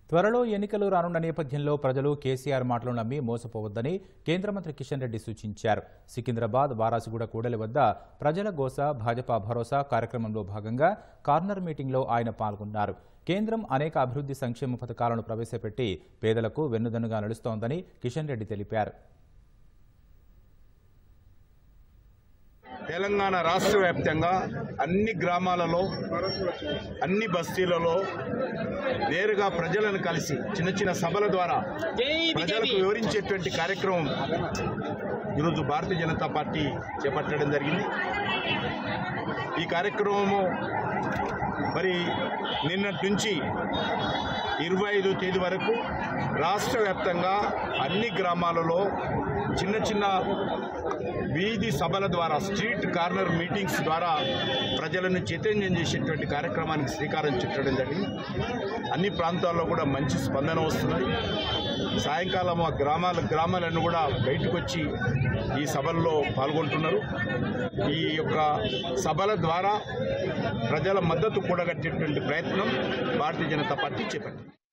త్వరలో ఎన్నికలు రానున్న నేపథ్యంలో ప్రజలు కేసీఆర్ మాటలు నమ్మి మోసపోవద్దని కేంద్ర మంత్రి కిషన్ రెడ్డి సూచించారు సికింద్రాబాద్ వారాసిగూడ కూడలి వద్ద ప్రజల గోస భాజపా భరోసా కార్యక్రమంలో భాగంగా కార్నర్ మీటింగ్లో ఆయన పాల్గొన్నారు కేంద్రం అనేక అభివృద్ధి సంక్షేమ పథకాలను ప్రవేశపెట్టి పేదలకు వెన్నుదన్నుగా నడుస్తోందని కిషన్ రెడ్డి తెలిపారు తెలంగాణ రాష్ట్ర వ్యాప్తంగా అన్ని గ్రామాలలో అన్ని బస్తీలలో నేరుగా ప్రజలను కలిసి చిన్న చిన్న సభల ద్వారా ప్రజలకు వివరించేటువంటి కార్యక్రమం ఈరోజు భారతీయ జనతా పార్టీ చేపట్టడం జరిగింది ఈ కార్యక్రమము మరి నిన్నటి నుంచి ఇరవై ఐదో తేదీ వరకు రాష్ట్ర వ్యాప్తంగా అన్ని గ్రామాలలో చిన్న చిన్న వీధి సభల ద్వారా స్ట్రీట్ కార్నర్ మీటింగ్స్ ద్వారా ప్రజలను చైతన్యం చేసేటువంటి కార్యక్రమానికి శ్రీకారం చుట్టడం జరిగింది అన్ని ప్రాంతాల్లో కూడా మంచి స్పందన వస్తున్నది సాయంకాలం ఆ గ్రామాల గ్రామాలన్నీ కూడా బయటకు వచ్చి ఈ సభల్లో పాల్గొంటున్నారు ఈ యొక్క సభల ద్వారా ప్రజల మద్దతు కూడగట్టేటువంటి ప్రయత్నం భారతీయ జనతా పార్టీ చేపట్టింది